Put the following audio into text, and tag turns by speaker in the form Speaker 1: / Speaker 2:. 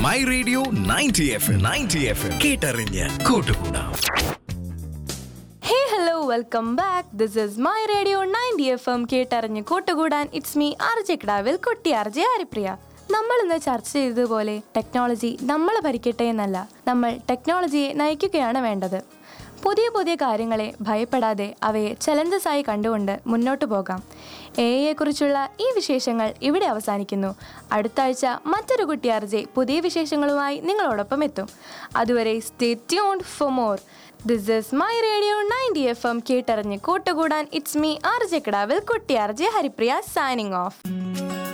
Speaker 1: my radio ninety F M ninety F M കേട്ടറിഞ്ഞ് കൂട്ടുകൂടാം
Speaker 2: hey hello welcome back this is my radio ninety F M കേട്ടറിഞ്ഞ് കൂട്ടുകൂടാൻ it's me R J കിടാവിൽ കുട്ടി R J Haripriya നമ്മൾ ഇന്ന് ചർച്ച ചെയ്തതുപോലെ ടെക്നോളജി നമ്മളെ ഭരിക്കട്ടെ എന്നല്ല നമ്മൾ ടെക്നോളജിയെ നയിക്കുകയാണ് വേണ്ടത് പുതിയ പുതിയ കാര്യങ്ങളെ ഭയപ്പെടാതെ അവയെ ചലഞ്ചസ് ആയി കണ്ടുകൊണ്ട് മുന്നോട്ട് പോകാം എ കുറിച്ചുള്ള ഈ വിശേഷങ്ങൾ ഇവിടെ അവസാനിക്കുന്നു അടുത്ത ആഴ്ച മറ്റൊരു കുട്ടി ആർജെ പുതിയ വിശേഷങ്ങളുമായി നിങ്ങളോടൊപ്പം എത്തും അതുവരെ stay tuned for more this is my radio ninety F M കേട്ടറിഞ്ഞ് കൂട്ടുകൂടാൻ ഇറ്റ്സ് മീ ആർ ജെ കിടാവിൽ കുട്ടി R J Haripriya signing of